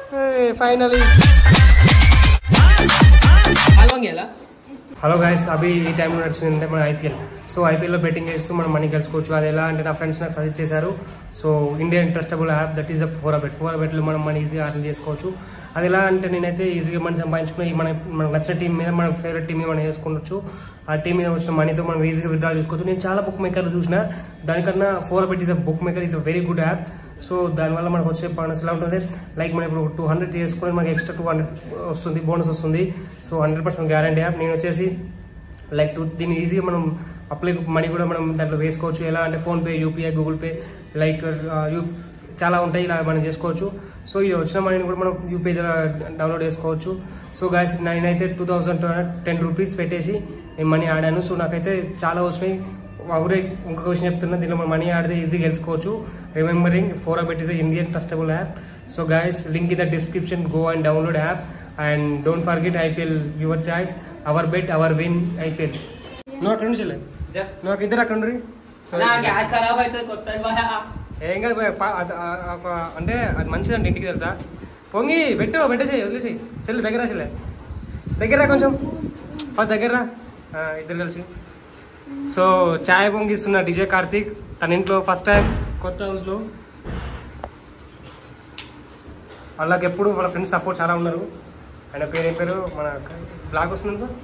Finally అల్వంగేలా hello guys అభి ఈ టైంలో నడుస్తుందంటే మన ఐపీఎల్ సో ఐపీఎల్లో బెట్టింగ్ చేస్తూ మనం మనీ గెలుచుకోవచ్చు అది ఎలా అంటే నా ఫ్రెండ్స్ నాకు సజెస్ట్ చేశారు so Indian trustable app that is a four bet four బెట్లో మనం మనీ ఈజీగా అర్న్ చేసుకోవచ్చు అది ఎలా అంటే నేనైతే ఈజీగా మనీ సంపాదించుకుని ఈ మన మనకు నచ్చిన టీం మీద మన ఫేవరెట్ టీం మీద మనం వేసుకోవచ్చు ఆ టీం మీద వచ్చిన మనీతో మనం ఈజీగా విత్డ్రా చేసుకోవచ్చు నేను చాలా బుక్ మేకర్లు చూసిన దానికన్నా four bet is a bookmaker is a very good app so దానివల్ల మనకు వచ్చే బోనస్ ఎలా ఉంటుంది లైక్ మనం ఇప్పుడు టూ హండ్రెడ్ చేసుకుని మనకి ఎక్స్ట్రా టూ హండ్రెడ్ వస్తుంది బోనస్ వస్తుంది so hundred percent guarantee app నేను వచ్చేసి లైక్ టూ దీన్ని ఈజీగా మనం అప్లై మనీ కూడా మనం దాంట్లో వేసుకోవచ్చు ఎలా అంటే PhonePe UPI Google Pay like you చాలా ఉంటాయి ఇలా మనం చేసుకోవచ్చు సో ఇది వచ్చిన మనీని కూడా మనం యూపీఐ ద్వారా డౌన్లోడ్ చేసుకోవచ్చు సో గాయస్ నేనైతే టూ థౌసండ్ టెన్ రూపీస్ పెట్టేసి నేను మనీ ఆడాను సో నాకైతే చాలా వచ్చినాయి అవరే ఇంకొక విషయం చెప్తున్నా దీనిలో మనం మనీ ఆడితే ఈజీగా గెలుచుకోవచ్చు remembering four bet is Indian trustable app so guys link in the description go and download app and don't forget IPL your choice our bet our win IPL నువ్వు అక్కడ నుంచి వెళ్ళే నువ్వు అక్కడ ఇద్దరు అక్కడ ఉండ్రి సో నా గ్యాస్ ఖరాబ్ అవుతుంది కొత్త ఏం కాదు భయ్యా, పా- అది- ఆ- ఆ- ఒక- అంటే అది మంచిదండి ఇంటికి తెలుసా పొంగి పెట్టు పెట్టేసి వదిలేసి చెల్లి దగ్గర రా చెల్లె దగ్గర రా కొంచెం ఫస్ట్ దగ్గర రా. ఆ, ఇద్దరు కలిసి సో ఛాయ్ పొంగిస్తున్న డిజే కార్తీక్ తన ఇంట్లో ఫస్ట్ టైం కొత్త హౌస్లో వాళ్ళకి ఎప్పుడు వాళ్ళ ఫ్రెండ్స్ సపోర్ట్ చాలా ఉన్నారు ఆయన పేరు ఏం పేరు మన బ్లాగ్ వస్తుంది కదా?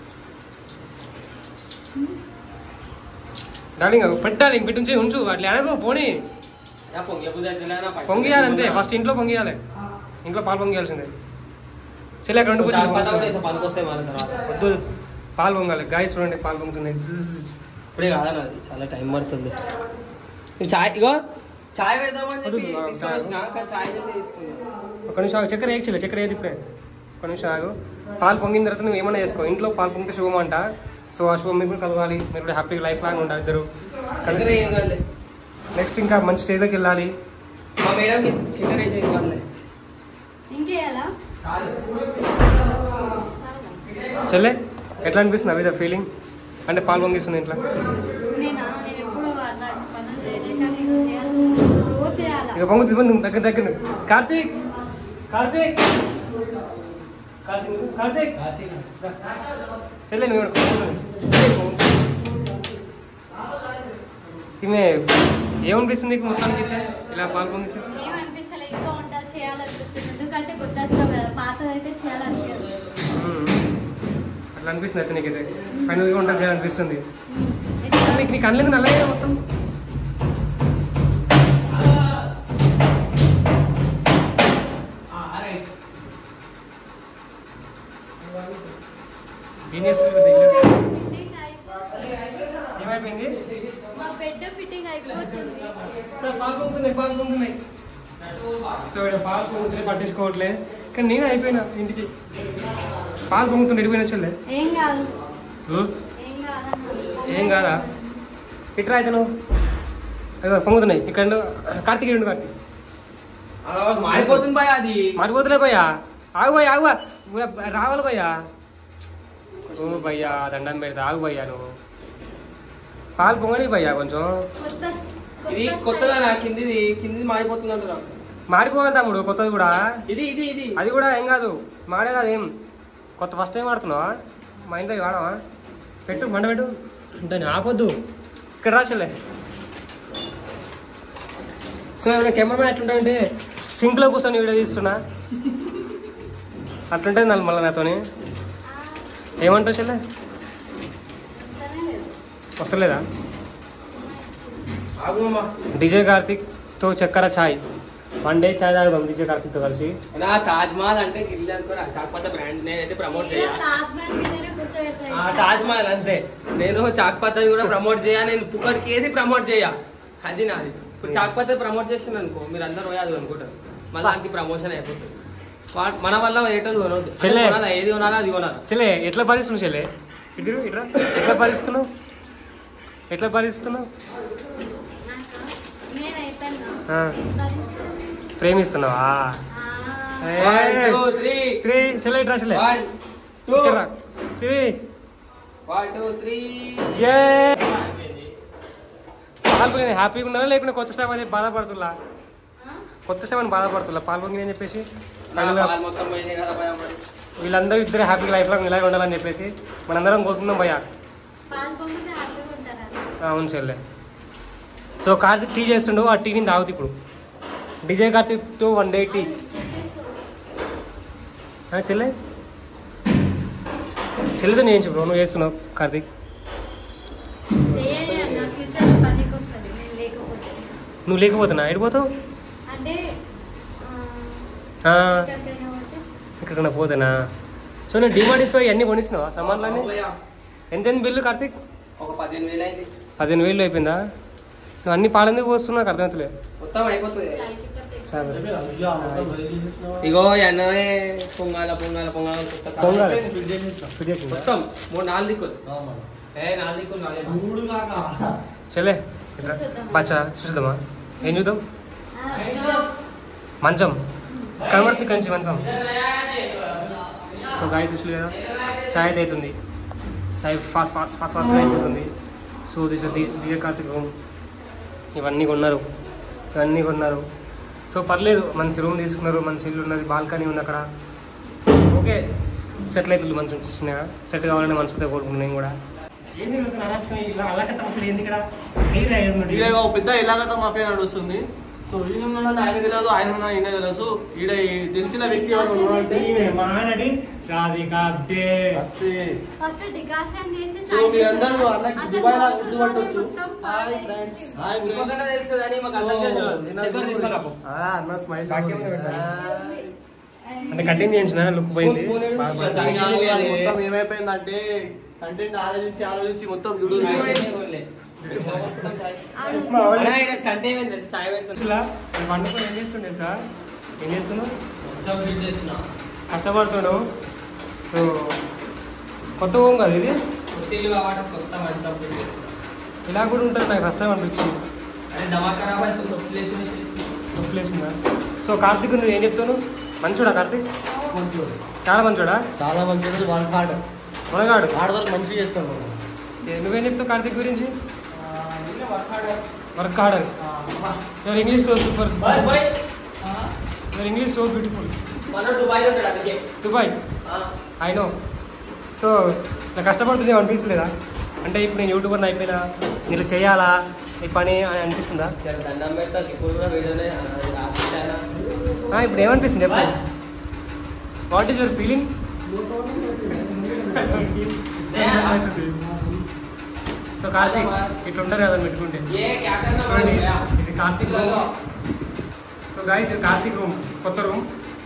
డార్లింగ్ పెట్టాలి పెట్టి ఉంచి ఉంచు అట్లా అడగు పోనీ పొంగి పొంగియాలి అంతే ఫస్ట్ ఇంట్లో పొంగియాలి ఇంట్లో పాలు పొంగియాల్సిందే చెల్లి అక్కడ ఉండి కూర్చో. పనికొస్తాయి మన తర్వాత వద్దు వద్దు. పాలు పొంగాలి గాయ చూడండి పాలు పొంగుతున్నాయి జిజ్. ఇప్పుడే కాదన్న అది చాలా టైం పడుతుంది నేను చాయ్ ఇగో చాయ్ పెడదామని చెప్పి వద్దు, ఆ, తీసుకొని వచ్చినా, కానీ చాయ్ అయితే తీసుకున్నాను ఒక నిమిషం ఆగు. చక్కెర వేయచ్చు చక్కెర ఏది ఇప్పుడే ఒక నిమిషం ఆగు పాలు పొంగిన తర్వాత నువ్వు ఏమైనా చేసుకో ఇంట్లో పాలు పొంగితే శుభం అంట సో ఆ శుభం మీకు కూడా కలగాలి మీరు కూడా హ్యాపీగా లైఫ్ లాగా ఉండాలి ఇద్దరు చక్కెర ఏం కాదులే నెక్స్ట్ ఇంకా మంచి స్టేజ్లోకి వెళ్ళాలి మా మేడంకి చక్కెర వేసి ఏం కాదులే ఇంకేయాలా చాలు. చెల్లె ఎట్లా అనిపిస్తుంది అవి ఫీలింగ్ అంటే పాలు పొంగిస్తుంది ఇంట్లో నేనా నేను ఎప్పుడు అలాంటి పనులు చేయలేదు కానీ ఈరోజు చేయాల్సి వస్తుంది రోజు చేయాలా ఇక పొంగు తిప్పండి దగ్గర దగ్గర కార్తీక్ కార్తీక్ కార్తీక్ కార్తీక్ చెల్లె నువ్వు ఇక్కడ కూర్చో. ఈమె ఏమనిపిస్తుంది నీకు మొత్తానికి అయితే ఇలా పాలు పొంగిస్తే ఏమనిపిస్తలే ఇంకా వంటలు చేయాలనిపిస్తుంది ఎందుకంటే కొత్త వస్తాం కదా పాతదైతే చేయాలనిపించదు మ్మ్. అట్లా అనిపిస్తుంది అయితే నీకైతే ఫైనల్గా ఉంటాను చేయాలనిపిస్తుంది ఉమ్. అసలు నీకు నీ కళ్ళకి నల్లగా మొత్తం ఏం చేస్తుంది పెద్ద ఇల్లు? ఫిట్టింగ్ అయిపోతుంది ఏమైపోయింది మా బెడ్ ఫిట్టింగ్ అయిపోతుంది సార్ పాలు పొంగుతున్నాయి పాలు పొంగుతున్నాయి సో ఇక్కడ పాలు పొంగుతున్నాయి పట్టించుకోవట్లే కానీ నేను అయిపోయినా ఇంటికి పాలు పొంగుతుండే ఎడిపోయిన చెల్లె ఏం కాదు ఉం? ఏం కాదన్నా ఏం కాదా ఇట్రా అయితే నువ్వు అదిగో పొంగుతున్నాయి ఇక్కడ కార్తీక్ రెండు కార్తీక్ అలా మాడిపోతుంది బాయ్ అది మరిపోతులే భయ్యా ఆగు భయ్యా ఆగు భయ్యా. రావాలి భయ్యా ఓ భయ్యా దండం పెడతా ఆగు భయ్యా నువ్వు పాలు పొంగడి భయ్యా కొంచెం కొత్త ఇది కొత్త కొత్తగా style. నా కిందిది కిందిది మాడిపోతుంది అంటున్నా మాడిపోవాలి తమ్ముడు కొత్తది కూడా ఇది ఇది ఇది అది కూడా ఏం కాదు మాడే కాదు ఏం కొత్త ఫస్ట్ టైం ఆడుతున్నావా మా ఇంట్లో ఇవి వాడవా పెట్టు మంట పెట్టు దాన్ని ఆపొద్దు ఇక్కడ రాచలే సో ఏమైనా కెమెరామెన్ ఎట్లుంటాడంటే సింక్లో కూర్చొని వీడియో తీస్తున్నా అట్లుంటుంది నాకు మళ్ళీ నాతోని ఏమంటావు చెల్లె వస్తనే లేదు. వస్తలేదా ఆగు మామ డిజే కార్తిక్ తో చక్కెర ఛాయ్ వన్ డే ఛాయ్ తాగుదాం డిజే కార్తిక్తో కలిసి నా తాజ్ మహల్ అంటే గిల్లి అనుకోరా చాక్పత్త బ్రాండ్ నేనైతే ప్రమోట్ చేయ సీదా తాజ్ మహల్ మీదనే కూర్చోబెడతారు. ఆ తాజ్ మహల్ అంతే నేను చాక్పత్త కూడా ప్రమోట్ చేయ నేను పుక్కడికి ఏది ప్రమోట్ చేయ అది నాది ఇప్పుడు చాక్పత్త ప్రమోట్ చేసిన అనుకో మీరు అందరు పోయాలి అనుకుంటారు మళ్ళీ దానికి ప్రమోషన్ అయిపోతుంది వా- మన వల్ల ఏటోళ్ళు కొనవద్దు అంటే చెల్లె. కొనాలా, ఏది కొనాలా అది కొనాలి చెల్లె ఎట్లా భరిస్తున్నావు చెల్లె ఇద్దరు ఇట్లా ఎట్లా భరిస్తున్నావు ఎట్లా భరిస్తున్నావు నాకా? నేనైతేనా? ఆ, భరించలేదు. ప్రేమిస్తున్నావా ఆ, ఏ. వన్ టూ త్రీ త్రీ చెల్లె ఇట్రా చెల్లె వన్ టూ ఇక్కడ రా. త్రీ వన్ టూ త్రీ ఏ పాలు హ్యాపీగా ఉన్నారా లేకుంటే కొత్త స్టాఫ్ అని బాధపడుతున్నా ఆ? కొత్త స్టెప్ అని బాధపడుతున్నా పాలు పొంగి అని చెప్పేసి నా final గా పాలు మొత్తం పోయినాయి కదా భయ మరి. వీళ్ళందరూ ఇద్దరు హ్యాపీ లైఫ్ లాంగ్ ఇలాగే ఉండాలని చెప్పేసి మనందరం కోరుకుందాం భయ్యా పాలు పొంగితే హ్యాపీగా ఉంటారా అవును చెల్లె సో కార్తిక్ టీ చేస్తుండు ఆ టీని తాగుతూ ఇప్పుడు DJ Karthik to one day tea ఆ, చెల్లె చెల్లెతో నేను బ్రో నువ్వు చేస్తున్నావు కార్తిక్ చేయాలి అన్న ఫ్యూచర్ లో పనికి వస్తుంది నేను లేకపోతే నువ్వు లేకపోతున్నా ఎడిపోతావు అంటే ఆ, ఎక్కడికైనా పోతే ఎక్కడికైనా పోతానా సో నేను డిమార్ట్ పోయి అన్ని కొనిస్తున్నావా సామాన్లన్నీ భయ, ఎంత ఎంత బిల్లు కార్తిక్ ఒక పదిహేను వేలు అయింది పదిహేను వేలు అయిపోయిందా నువ్వు అన్ని పాలెందుకు పోస్తున్నావు నాకు అర్థమవుతలే మొత్తం అయిపోతుంది చాయ్కి పడితే సరే ఇగో ఎన్ననే పొంగాల పొంగాల పొంగాల కొత్త కాలం. పొంగాలి ఫిట్ చేసిందా మొత్తం మూడు నాలుగు దిక్కులు ఏ నాలుగు దిక్కులు నాలుగు చెల్లె చూద్దామా? బచ్చా చూద్దామా ఏం చూద్దాం ఆ, ఇదో. మంచం కనబడుతుంది కంచి మంచం సో గాయ చూసి కదా చాయ్ అయితే అవుతుంది చాయ్ ఫాస్ట్ ఫాస్ట్ ఫాస్ట్ ఫాస్ట్గా అయిపోతుంది so this Divya Karthik room ఇవన్నీ కొన్నారు ఇవన్నీ కొన్నారు సో పర్లేదు మంచి రూమ్ తీసుకున్నారు మంచి ఇల్లు ఉన్నది బాల్కనీ ఉంది అక్కడ ఓకే సెటిల్ అవుతుంది మంచి చిన్నగా సెట్ కావాలని మనసుతో కోరుకుంటున్నాను నేను కూడా ఏంది ఏంది ఇక్కడ ఈడ ఒక పెద్ద ఇలాగత మాఫియా నడుస్తుంది సో ఈయన ఉన్నది ఆయన తెలియదు ఆయన ఉన్నది ఈయన తెలియదు ఈడ ఈ తెలిసిన వ్యక్తి ఎవరు ఉన్నారంటే మహానటి రాధిక అబ్దే అత్తే. ఫస్ట్ డికాషన్ చేసి సో చాయ్ మీరందరూ చేసి అన్నకి అతను దుబాయ్ లా మొత్తం గుర్తుపట్టొచ్చు మొత్తం హాయ్ పాలు ఫ్రెండ్స్ వేసి- హాయ్ ఫ్రెండ్స్ ఇంకొకటి తెలుస్తుందని మాకు అసలు తెలియదు. చక్కెర తీసుకురాపో. అన్న స్మైల్ బాక్యం మీద పెట్టాలి. అంటే కటింగ్ చేయించిన లుక్ పోయింది స్పూన్ స్పూన్ బాగా ఏడు పడుతుంది. చాయ్. అది మొత్తం ఏమైపోయిందంటే కంటెంట్ ఆలోచించి ఆలోచించి మొత్తం చూడు మా వాళ్ళు అలా ఇక్కడ స్టంట్ ఏమైంది తెలుసా? చాయ్ పెడుతున్నా ఇలా నేను వండుకొని ఏం చేస్తుండే తెలుసా ఏం చేస్తున్నావు మొత్తం ఫిట్ చేస్తున్నా కష్టపడుతున్నావు సో కొత్త హోమ్ కదా ఇది కొత్త ఇల్లు కాబట్టి కొత్త మంచం ఫిట్ చేస్తున్నా ఇలా కూడా ఉంటుంది నాకు ఫస్ట్ టైం అనిపించింది అరే దమా ఖరాబ్ అవుతుంది నొప్పి లేచి లేచి. ఒక ప్లేస్ ఉందా సో కార్తిక్ నువ్వు ఏం చెప్తాను మంచోడా కార్తిక్ మంచోడు చాలా మంచోడా చాలా మంచోడు వర్క్ హార్డ్ మునగాడు హార్డ్ వర్క్ మంచిగా చేస్తాను ఏ, నువ్వేం చెప్తావు కార్తిక్ గురించి వర్క్ హార్డ్ అని your English so super boy boy your English so beautiful మన దుబాయ్ ఉంటాడు అందుకే దుబాయ్ ఆ. ఐ నో సో నాకు కష్టపడుతుంది అనిపిస్తలేదా అంటే ఇప్పుడు నేను యూట్యూబర్ అయిపోయినా నేను చేయాలా ఈ పని అని అనిపిస్తుందా ఇక్కడ దండం పెడతా ఇప్పుడు కూడా వీడియోనే రాపించానా ఆ, ఇప్పుడు ఏమనిపిస్తుంది చెప్పు what is your feeling so Karthik ఇట్లా ఉంటారు కదా పెట్టుకుంటే ఏ క్యాప్టెన్ చూడండి ఇది కార్తీక్ రూమ్ సో గాయస్ ఇది కార్తీక్ రూమ్ కొత్త రూమ్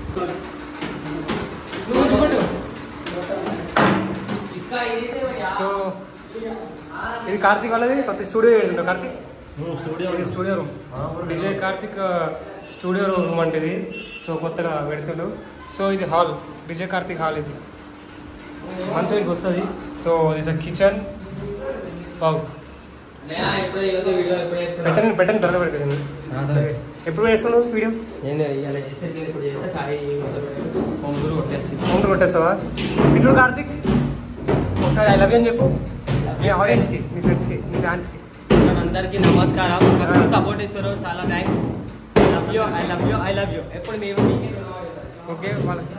इसका ये से भैया సో ఇది కార్తీక్ వాళ్ళది కొత్త స్టూడియో పెడుతుంటావు కార్తీక్ స్టూడియో ఇది studio room Vijay Karthik studio room అంటే ఇది సో కొత్తగా పెడుతుండు సో ఇది హాల్ విజయ్ కార్తిక్ హాల్ ఇది మంచం ఇంటికి వస్తుంది సో ఇది కిచెన్ బాగు నేను ఇప్పుడు ఈరోజు వీడియో ఎప్పుడు చెప్తున్నా పెట్టని పెట్టని త్వరగా పెడతాను ఎప్పుడు వేస్తున్నావు వీడియో నేను ఇలా చేసేది నేను ఇప్పుడు చేస్తే చాయ్ కొంగురు కొట్టేసి ముందు కొట్టేస్తావా ఇట్లు కార్తిక్ ఒకసారి ఐ లవ్ యూ అని చెప్పు మీ ఆడియన్స్కి మీ ఫ్రెండ్స్కి మీ ఫ్యాన్స్కి అందరికీ నమస్కారం నాకు సపోర్ట్ ఇస్తారు చాలా thanks love you I love you I love you ఎప్పుడు మేము ఓకే వాళ్ళకి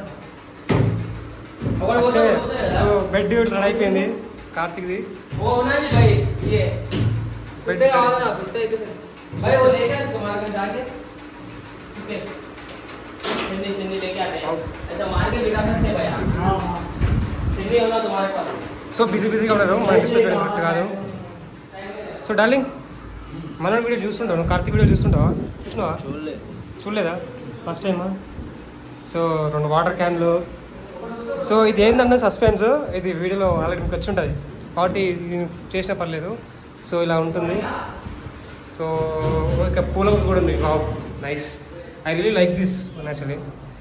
సో బెడ్ రెడీ అయిపోయింది కార్తిక్ది वो होना जी भाई ये बेड सुते वाला ना सुते इधर से भाई वो लेके आ तुम्हारे घर जाके सुते सिन्नी सिन्नी लेके आते हैं ऐसा मार के बिठा सकते हैं भैया सिन्नी होना तुम्हारे पास సో బిజీ బిజీగా ఉన్నారు మన డిస్టర్బ్ కరెక్ట్ కాదు సో డార్లింగ్ మన వీడియో చూస్తుంటావు నువ్వు కార్తీక్ వీడియో చూస్తుంటావా చూసినావా చూడలే చూడలేదా ఫస్ట్ టైమా సో రెండు వాటర్ క్యాన్లు సో ఇది ఏంటంటే సస్పెన్స్ ఇది వీడియోలో ఆల్రెడీ మీకు వచ్చి ఉంటుంది కాబట్టి ఇది చేసినా పర్లేదు సో ఇలా ఉంటుంది సో ఇక పూల కూడా ఉంది wow nice I really like this actually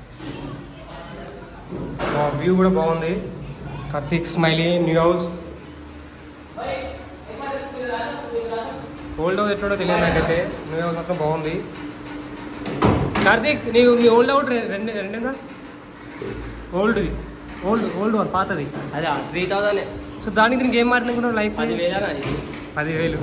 view కూడా బాగుంది Karthik smiley new house old house ఎట్లుండో తెలియదు నాకైతే న్యూ హౌస్ మాత్రం బాగుంది కార్తీక్ నీవు నీ ఓల్డ్ అవుట్ రెండు రెండేనా ఓల్డ్ది ఓల్డ్ ఓల్డ్ వన్ పాతది అదే త్రీ థౌసండ్ సో దానికి దీనికి ఏం మారినా కూడా లైఫ్ పదివేల నాది పదివేలు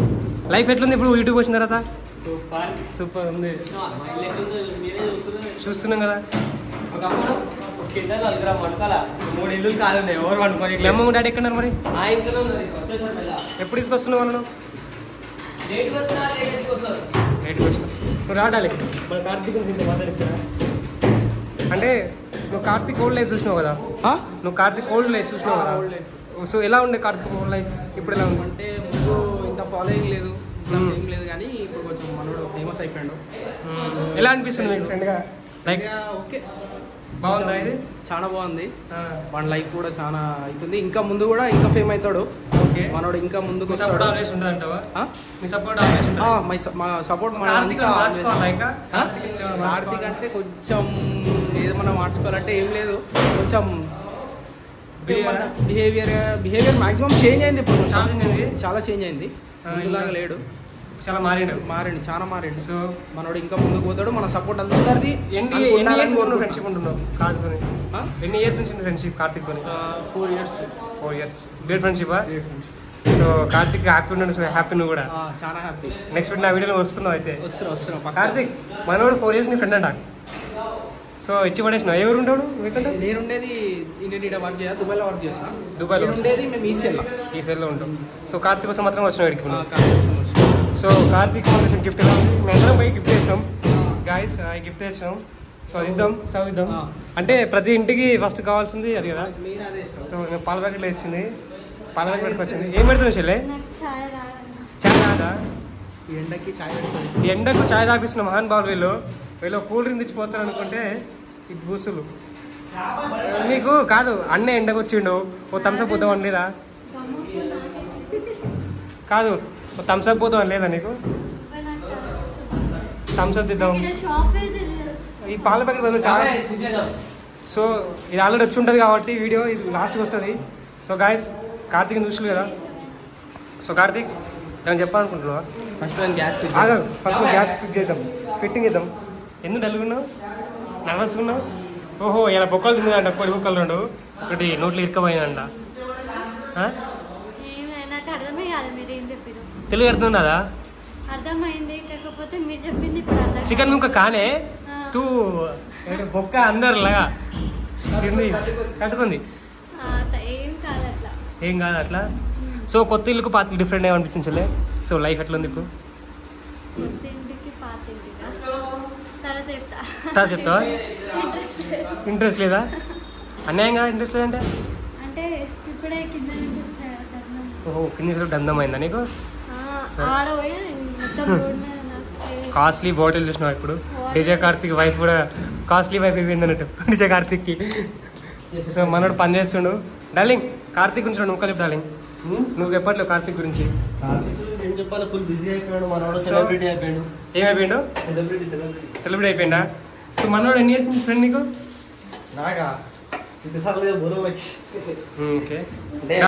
లైఫ్ ఎట్లుంది ఇప్పుడు యూట్యూబ్ వచ్చిన తర్వాత సూపర్ సూపర్ ఉంది మీరే చూస్తున్నారు చూస్తున్నాం కదా ఒకప్పుడు కింద నలుగురు వండుకోవాల మూడు ఇల్లు కాదు ఉన్నాయి ఎవరు వండుకొని మీ అమ్మ డాడీ ఎక్కడున్నారు మరి ఆ ఇంట్లో ఉన్నది వచ్చేసారు మళ్ళా ఎప్పుడు తీసుకొస్తున్నావు వాళ్ళను లేట్ వచ్చినా లేట్ వేసుకొస్తారు బయటకు వచ్చిన నువ్వు రాడాలి మన కార్తీక్ గురించి ఇంత మాట్లాడిస్తారా అంటే నువ్వు కార్తీక్ ఓల్డ్ లైఫ్ చూసినావు కదా నువ్వు కార్తీక్ ఓల్డ్ లైఫ్ చూసినావు కదా old life. సో ఎలా ఉండే కార్తీక్ ఓల్డ్ లైఫ్ ఇప్పుడు ఎలా ఉంది అంటే ముందు ఇంత ఫాలోయింగ్ లేదు ఇంత Hmm. ఏం లేదు కానీ ఇప్పుడు కొంచెం మనోడు ఫేమస్ అయిపోయాడు ఎలా అనిపిస్తుంది మీకు ఫ్రెండ్గా లైక్ ఇక ఓకే బాగుందా ఇది చాలా బాగుంది మన లైఫ్ కూడా చాలా అవుతుంది ఇంకా ముందు కూడా ఇంకా ఫేమ్ అవుతాడు ఓకే మనోడు ఇంకా ముందుకు మీ సపోర్ట్ వస్తాడు ఆల్వేస్ ఉంటుంది అంటావా ఆ? మీ సపోర్ట్ ఆల్వేస్ ఆ, ఉంటుంది మై స- మా సపోర్ట్ మన కార్తీక్ అంతా మార్చుకోవాలా ఇంకా ఆ? కార్తీక్ అంటే కొంచెం ఏదో మనం మార్చుకోవాలంటే ఏం లేదు కొంచెం Behavior? Behaviour behaviour maximum change అయింది ఇప్పుడు కొంచెం. చాలా change అయింది? చాలా చేంజ్ అయింది ఆ, ముందులాగా ఇంకా- లేడు చాలా మారిండు మారిండు చాలా మారిండు సో మనోడు ఇంకా ముందుకు పోతాడు మన సపోర్ట్ అందరిది ఎన్ని మనకు ఎన్ని ఉండాలని ఇయర్స్ కోరుకుంటున్నాం. ఫ్రెండ్షిప్ ఉంటున్నావు కార్తీక్ ఆ? ఎన్ని ఇయర్స్ నుంచి ఫ్రెండ్షిప్ కార్తీక్ తోని ఆ, four years four years great friendship great friendship so Karthik happy ఉన్నాడు సో హ్యాపీ నువ్వు కూడా ఆ, చాలా హ్యాపీ నెక్స్ట్ వీక్ నా వీడియోలో వస్తున్నావు అయితే వస్తున్నా వస్తున్నా పక్కా. కార్తీక్ మనోడు ఫోర్ ఇయర్స్ నీ ఫ్రెండ్ అంట సో ఇచ్చి పడేసినావు ఎవరు ఉంటాడు మీకంటే నేను ఉండేది ఇండియన్ ఈడ వర్క్ చేస్తా దుబాయ్లో వర్క్ చేస్తా దుబాయ్లో నేను ఉండేది మేము ఈసీఎల్ ఈ సైడ్లో ఉంటాం సో కార్తీక్ కోసం మాత్రం వచ్చినావు ఇక్కడికి నువ్వు. సో కార్తీక్ ఫౌండేషన్ గిఫ్ట్ ఎలా ఉంది మేము అందరం పోయి గిఫ్ట్ చేసినాం గాయస్ గిఫ్ట్ చేసినాం సో అది ఇద్దాం స్టవ్ ఇద్దాం ఆ. అంటే ప్రతి ఇంటికి ఫస్ట్ కావాల్సింది అది కదా మెయిన్ అదే ఇష్టం సో మేము పాల ప్యాకెట్లో ఇచ్చింది పాల ప్యాకెట్కి వచ్చింది ఏం పెడుతున్నావు చెల్లె నాకు ఛాయ్ రాదన్న చాయ్ రాదా ఈ ఎండకి చాయ్ పెట్టుకోండి ఈ ఎండకు చాయ్ తాపిస్తున్న మహాన్ బాబు వీళ్ళు వీళ్ళు కూల్ డ్రింక్ తెచ్చిపోతారు అనుకుంటే ఇది బూసులు నీకు కాదు అన్న ఎండకు వచ్చిండు ఓ థమ్స్అప్ పోతామని లేదా గమ్ముకు నాకైతే కాదు ఓ థమ్స్అప్ పోతామని లేదా నీకు మరి నాకు తెలుసు. థమ్స్అప్ తిద్దాం నాకు ఈడ షాపే తెలియదు ఈ పాల ప్యాకెట్ బదులు చాలా చాలా సో ఇది ఆల్రెడీ వచ్చి ఉంటుంది కాబట్టి వీడియో ఇది లాస్ట్కి వస్తుంది సో గాయస్ కార్తీక్ చూసారు కదా సో కార్తీక్ నేను చెప్పాలనుకుంటున్నావా ఫస్ట్ నేను గ్యాస్ ఆగా ఫస్ట్ గ్యాస్ ఫిట్ చేద్దాం ఫిట్టింగ్ చేద్దాం ఎందుకు డల్గున్నావు నర్వస్ ఉన్నావు ఓహో ఇలా బొక్కలు తిన్నదంట కొడి బొక్కలు రెండు ఒకటి నోట్లు ఇరుకపోయినంట ఆ? ఏమే నాకు అర్థమే కాదు మీరు ఏం చెప్పారు తెలుగు అర్థం ఉన్నదా అర్థమైంది కాకపోతే మీరు చెప్పింది ఇప్పుడు అర్థం చికెన్ ముక్క కానే ఆ. తూ ఏంటి బొక్క అందరిలాగా తింది కట్టుకుంది ఆ, త- ఏం కాదు అట్లా ఏం కాదు అట్లా ఉమ్. సో కొత్త ఇల్లుకు పాత ఇల్లు డిఫరెంట్ ఏమనిపించలే సో లైఫ్ ఎట్లా ఉంది ఇప్పుడు కొత్త ఇంటికి పాత ఇంటికా తర్వాత చెప్తా తర్వాత చెప్తావా? ఇంట్రెస్ట్ లేదు ఇంట్రెస్ట్ లేదా అన్యాయంగా ఇంట్రెస్ట్ లేదంటే అంటే ఇప్పుడే కింద నుంచి వచ్చిన ధర్మం ఓహో కింది సైడ్ దందం అయిందా నీకు ఆ, సరే. ఆడ పోయి మొత్తం రోడ్ మీద నాకు ఏ- కాస్ట్లీ బాటిల్ చూసినావు ఇప్పుడు డిజే కార్తిక్ వైఫ్ కూడా కాస్ట్లీ వైఫ్ అయిపోయింది అన్నట్టు డిజే కార్తిక్కి సో మనోడు పని చేస్తుండు డార్లింగ్ కార్తిక్ గురించి రెండు ముక్కలు చెప్పు డార్లింగ్ నువ్వు చెప్పట్లేవు కార్తిక్ గురించి ఏం చెప్పాలి ఫుల్ బిజీ అయిపోయాడు మనోడు So- సెలబ్రిటీ అయిపోయాడు ఏమైపోయిండు సెలబ్రిటీ సెలబ్రిటీ సెలబ్రేట్ అయిపోయిందా సో మనోడు ఎన్ని ఇయర్స్ ఫ్రెండ్ నీకు నాగా ఇంతసార్లు బోలో ఓకే